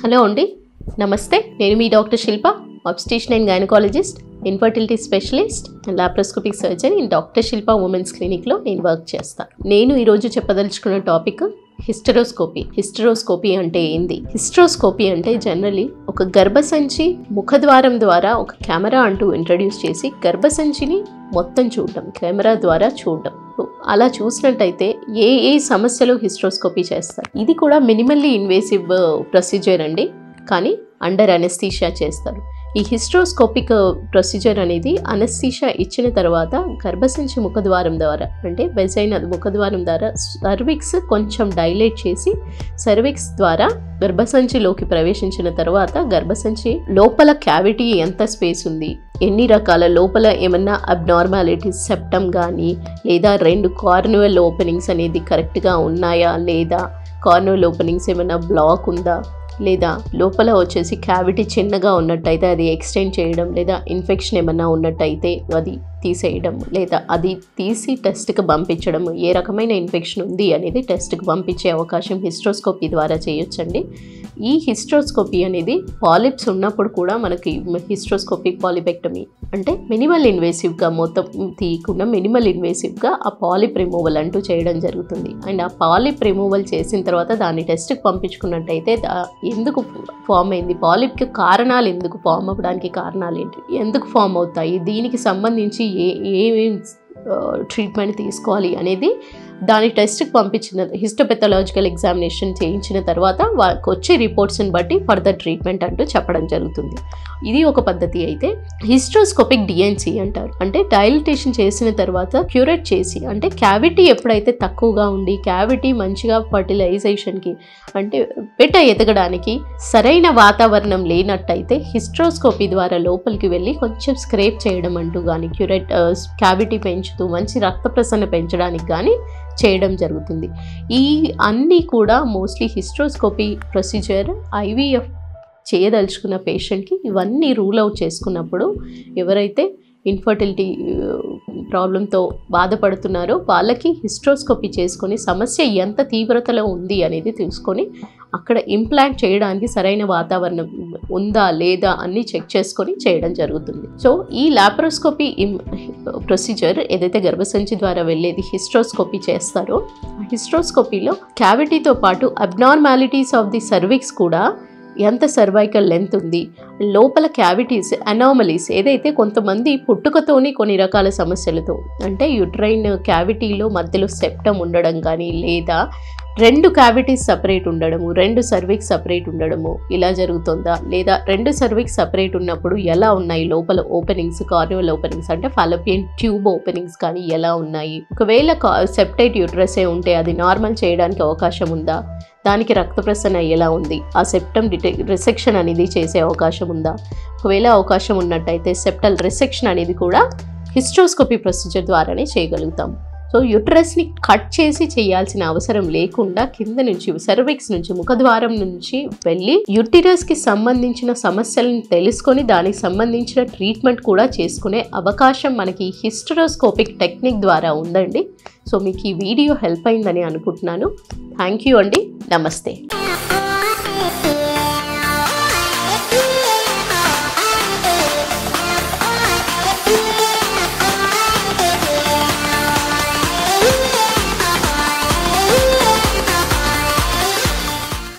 hello అండి నమస్తే నేను మీ doctor Shilpa obstetrician and gynaecologist infertility specialist and laparoscopic surgeon in doctor Shilpa women's క్లినిక్లో నేను వర్క్ చేస్తాను నేను ఈరోజు చెప్పదలుచుకున్న టాపిక్ హిస్టరోస్కోపీ హిస్టరోస్కోపీ అంటే ఏంది హిస్టరోస్కోపీ అంటే జనరలీ ఒక గర్భసంచి ముఖద్వారం ద్వారా ఒక కెమెరా అంటూ ఇంట్రడ్యూస్ చేసి గర్భసంచిని మొత్తం చూడడం కెమెరా ద్వారా చూడడం అలా చూసినట్టయితే ఏ ఏ సమస్యలు హిస్ట్రోస్కోపీ చేస్తారు ఇది కూడా మినిమల్లీ ఇన్వేసివ్ ప్రొసీజర్ అండి కానీ అండర్ అనెస్థీషియా చేస్తారు ఈ హిస్ట్రోస్కోపిక్ ప్రొసీజర్ అనేది అనెస్థీషియా ఇచ్చిన తర్వాత గర్భసంచి ముఖద్వారం ద్వారా అంటే వెజైన ముఖద్వారం ద్వారా సర్విక్స్ కొంచెం డైలేట్ చేసి సర్విక్స్ ద్వారా గర్భసంచిలోకి ప్రవేశించిన తర్వాత గర్భసంచి లోపల క్యావిటీ ఎంత స్పేస్ ఉంది ఎన్ని రకాల లోపల ఏమన్నా అబ్నార్మాలిటీస్ సెప్టమ్ కానీ లేదా రెండు కార్నువల్ ఓపెనింగ్స్ అనేది కరెక్ట్గా ఉన్నాయా లేదా కార్నువల్ ఓపెనింగ్స్ ఏమైనా బ్లాక్ ఉందా లేదా లోపల వచ్చేసి క్యావిటీ చిన్నగా ఉన్నట్టయితే అది ఎక్స్టెండ్ చేయడం లేదా ఇన్ఫెక్షన్ ఏమన్నా ఉన్నట్టయితే అది తీసేయడం లేదా అది తీసి టెస్ట్కి పంపించడం ఏ రకమైన ఇన్ఫెక్షన్ ఉంది అనేది టెస్ట్కి పంపించే అవకాశం హిస్ట్రోస్కోపీ ద్వారా చేయొచ్చండి ఈ హిస్ట్రోస్కోపీ అనేది పాలిప్స్ ఉన్నప్పుడు కూడా మనకి హిస్ట్రోస్కోపీ పాలిపెక్టమీ అంటే మినిమల్ ఇన్వేసివ్గా మొత్తం తీయకుండా మినిమల్ ఇన్వేసివ్గా ఆ పాలిప్ రిమూవల్ అంటూ చేయడం జరుగుతుంది అండ్ ఆ పాలిప్ రిమూవల్ చేసిన తర్వాత దాన్ని టెస్ట్కి పంపించుకున్నట్టయితే దా- ఎందుకు ఫామ్ అయింది పాలిప్కి కారణాలు ఎందుకు ఫామ్ అవ్వడానికి కారణాలు ఏంటి ఎందుకు ఫామ్ అవుతాయి దీనికి సంబంధించి ఏ ఏమేమి ట్రీట్మెంట్ తీసుకోవాలి అనేది దాని టెస్ట్కి పంపించిన హిస్టోపెథలాజికల్ ఎగ్జామినేషన్ చేయించిన తర్వాత వాళ్ళకి వచ్చే రిపోర్ట్స్ని బట్టి ఫర్దర్ ట్రీట్మెంట్ అంటూ చెప్పడం జరుగుతుంది ఇది ఒక పద్ధతి అయితే హిస్ట్రోస్కోపిక్ డిఎన్సి అంటారు అంటే డైలిటేషన్ చేసిన తర్వాత క్యూరేట్ చేసి అంటే క్యావిటీ ఎప్పుడైతే తక్కువగా ఉండి క్యావిటీ మంచిగా ఫర్టిలైజేషన్కి అంటే బిడ్డ ఎదగడానికి సరైన వాతావరణం లేనట్టయితే హిస్ట్రోస్కోపీ ద్వారా లోపలికి వెళ్ళి కొంచెం స్క్రేప్ చేయడం అంటూ కానీ క్యూరేట్ క్యావిటీ పెంచుతూ మంచి రక్త ప్రసరణ పెంచడానికి కానీ చేయడం జరుగుతుంది ఈ అన్నీ కూడా మోస్ట్లీ హిస్ట్రోస్కోపీ ప్రొసీజర్ ఐవీఎఫ్ చేయదలుచుకున్న పేషెంట్కి ఇవన్నీ రూల్ అవుట్ చేసుకున్నప్పుడు ఎవరైతే ఇన్ఫర్టిలిటీ ప్రాబ్లంతో బాధపడుతున్నారో వాళ్ళకి హిస్ట్రోస్కోపీ చేసుకొని సమస్య ఎంత తీవ్రతలో ఉంది అనేది తెలుసుకొని అక్కడ ఇంప్లాంట్ చేయడానికి సరైన వాతావరణం ఉందా లేదా అన్ని చెక్ చేసుకొని చేయడం జరుగుతుంది సో ఈ లాప్రోస్కోపీ ప్రొసీజర్ ఏదైతే గర్భసంచి ద్వారా వెళ్ళేది హిస్ట్రోస్కోపీ చేస్తారో ఆ హిస్ట్రోస్కోపీలో క్యావిటీతో పాటు అబ్నార్మాలిటీస్ ఆఫ్ ది సర్విక్స్ కూడా ఎంత సర్వైకల్ లెంత్ ఉంది లోపల క్యావిటీస్ అనామలీస్ ఏదైతే కొంతమంది పుట్టుకతోని కొన్ని రకాల సమస్యలతో అంటే యుట్రైన్ క్యావిటీలో మధ్యలో సెప్టమ్ ఉండడం కానీ లేదా రెండు క్యావిటీస్ సపరేట్ ఉండడము రెండు సర్విక్స్ సపరేట్ ఉండడము ఇలా జరుగుతుందా లేదా రెండు సర్విక్స్ సపరేట్ ఉన్నప్పుడు ఎలా ఉన్నాయి లోపల ఓపెనింగ్స్ కార్నివల్ ఓపెనింగ్స్ అంటే ఫాలోపియన్ ట్యూబ్ ఓపెనింగ్స్ కానీ ఎలా ఉన్నాయి ఒకవేళ సెప్టైట్ యూట్రసే ఉంటే అది నార్మల్ చేయడానికి అవకాశం ఉందా దానికి రక్త ప్రసరణ ఎలా ఉంది ఆ సెప్టమ్ డిటె రిసెక్షన్ అనేది చేసే అవకాశం ఉందా ఒకవేళ అవకాశం ఉన్నట్టయితే సెప్టల్ రిసెక్షన్ అనేది కూడా హిస్ట్రోస్కోపీ ప్రొసీజర్ ద్వారానే చేయగలుగుతాం సో యుట్రస్ని కట్ చేసి చేయాల్సిన అవసరం లేకుండా కింద నుంచి సర్విక్స్ నుంచి ముఖద్వారం నుంచి వెళ్ళి యుటిరస్కి సంబంధించిన సమస్యలను తెలుసుకొని దానికి సంబంధించిన ట్రీట్మెంట్ కూడా చేసుకునే అవకాశం మనకి హిస్టరోస్కోపిక్ టెక్నిక్ ద్వారా ఉందండి సో మీకు ఈ వీడియో హెల్ప్ అయిందని అనుకుంటున్నాను థ్యాంక్ యూ అండి నమస్తే